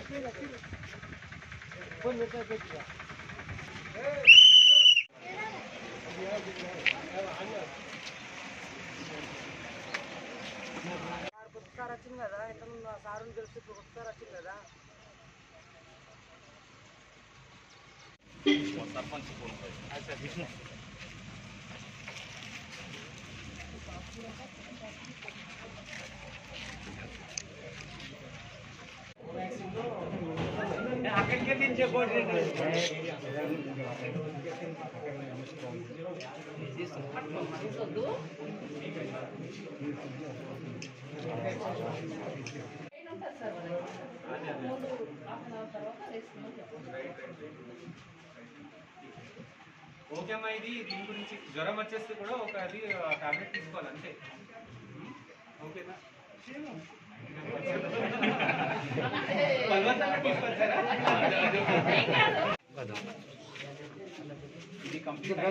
ఒకసారి వచ్చింది కదా ఇంతకుముందు సారుని తెలిసి ఇప్పుడు ఒకసారి వచ్చింది కదా ఓకే అమ్మా ఇది దీని గురించి జ్వరం వచ్చేస్తే కూడా ఒక అది టాబ్లెట్ తీసుకోవాలి అంతే ఓకేనా బలవంతంగా తీసుకొచ్చారా? ఇది కంప్లీట్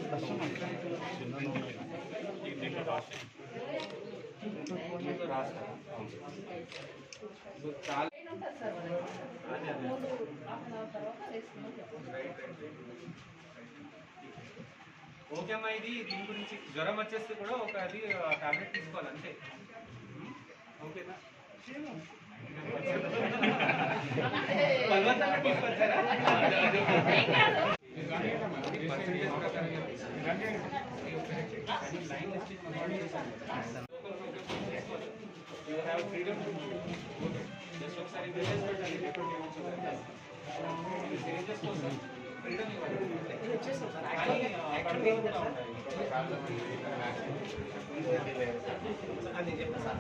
రాస్తా సో చాలా అదే అదే ఓకే అమ్మా ఇది దీని గురించి జ్వరం వచ్చేస్తే కూడా ఒక అది టాబ్లెట్ తీసుకోవాలి అంతే ఓకేనా బలవంతంగా తీసుకొచ్చారా పర్సెంటేజ్ ప్రకారం You have freedom to just ఒకసారి విలేజ్ పెట్టండి రిపోర్ట్ ఏమవుతుంది చేంజెస్ కోసం ఫ్రీడమ్ ఇవ్వాలి కానీ కంట్రోల్ కూడా ఉండాలి అది చెప్పా సార్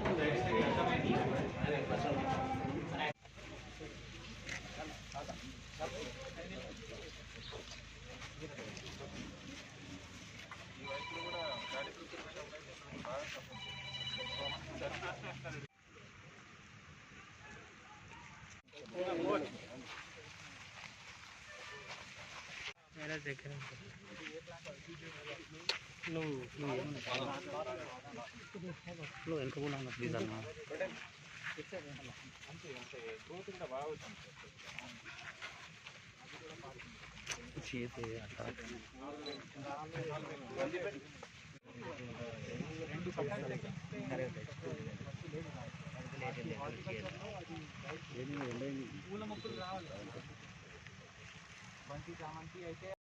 నువ్వు వెనక కూడా ఉన్నా ప్లీజ్ అన్న చేతి అట్లా పూల మొక్కలు రావాలి బంతి చామంతి అయితే